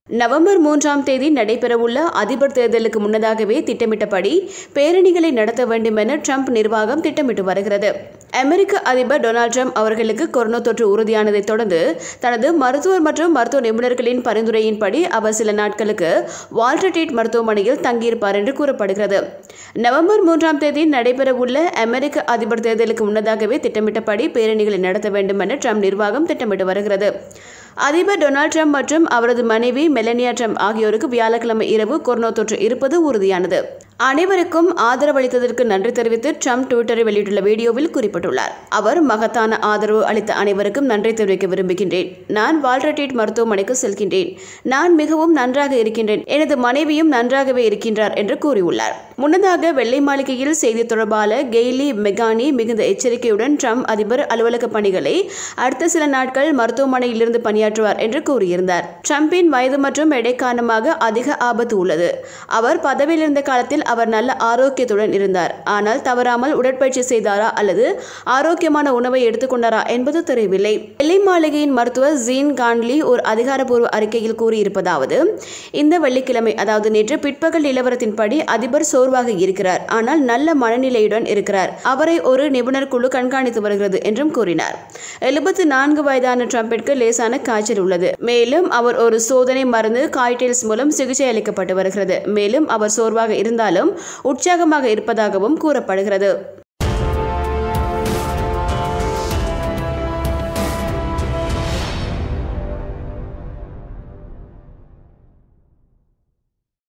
November மூன்றாம் தேதி நடைபெறவுள்ள அதிபர் தேர்தலுக்கு முன்னதாகவே திட்டமிட்டபடி பேரணிகளை நடத்த வேண்டும் என ட்ரம்ப் நிர்வாகம் திட்டமிட்டு வருகிறது அமெரிக்க அதிபர் டொனால்ட் ட்ரம்ப் அவர்களுக்கு கொரோனா தொற்று உறுதியானதைத் தொடர்ந்து தனது மருத்துவர் மற்றும் மருத்துவ நிபுணர்களின் பரிந்துரையின்படி அவர் சில நாட்களுக்கு வால்டர் டீட் மருத்துவமனையில் தங்கியிருப்பார் என்று கூறப்படுகிறது நவம்பர் மூன்றாம் தேதி நடைபெறவுள்ள அமெரிக்க அதிபர் தேர்தலுக்கு முன்னதாகவே திட்டமிட்டபடி பேரணிகளை நடத்த வேண்டும் என ட்ரம்ப் நிர்வாகம் திட்டமிட்டு வருகிறது அதிபர் டொனால்ட் ட்ரம்ப் மற்றும் அவரது மனைவி மெலனியா ட்ரம்ப் ஆகியோருக்கு வியாழக்கிழமை இரவு கொரோனா தொற்று இருப்பது உறுதியானது அனைவருக்கும் ஆதரவளித்ததற்கு நன்றி தெரிவித்து ட்ரம்ப் ட்விட்டரில் வெளியிட்டுள்ள வீடியோவில் குறிப்பிட்டுள்ளார் அவர் மகத்தான ஆதரவு அளித்த அனைவருக்கும் நன்றி தெரிவிக்க விரும்புகின்றேன் நான் வால்ரட்டீட் மருத்துவமனைக்கு செல்கின்றேன் நான் மிகவும் நன்றாக இருக்கின்றேன் எனது மனைவியும் நன்றாகவே இருக்கின்றார் என்று கூறியுள்ளார் முன்னதாக வெள்ளை மாளிகையில் செய்தி தொடர்பாளர் கெய்லி மெகானி மிகுந்த எச்சரிக்கையுடன் ட்ரம்ப் அதிபர் அலுவலக பணிகளை அடுத்த சில நாட்கள் மருத்துவமனையிலிருந்து பணியாற்றுவார் என்று கூறியிருந்தார் ட்ரம்பின் வயது மற்றும் எடை காரணமாக அதிக ஆபத்து உள்ளது அவர் பதவியில் இருந்த காலத்தில் அவர் நல்ல ஆரோக்கியத்துடன் இருந்தார் ஆனால் தவறாமல் உடற்பயிற்சி செய்தாரா அல்லது ஆரோக்கியமான உணவை எடுத்துக்கொண்டாரா என்பது தெரியவில்லை வெள்ளை மாளிகையின் மருத்துவர் ஜீன் கான்லி ஒரு அதிகாரப்பூர்வ அறிக்கையில் கூறியிருப்பதாவது இந்த வெள்ளிக்கிழமை அதாவது நேற்று பிற்பகல் நிலவரத்தின்படி அதிபர் சோர்வாக இருக்கிறார் ஆனால் நல்ல மனநிலையுடன் இருக்கிறார் அவரை ஒரு நிபுணர் குழு கண்காணித்து வருகிறது என்றும் கூறினார் எழுபத்தி நான்கு வயதான ட்ரம்பிற்கு லேசான காய்ச்சல் உள்ளது மேலும் அவர் ஒரு சோதனை மருந்து காய்டெல்ஸ் மூலம் சிகிச்சை அளிக்கப்பட்டு வருகிறது மேலும் அவர் சோர்வாக இருந்தாலும் உற்சாகமாக இருப்பதாகவும் கூறப்படுகிறது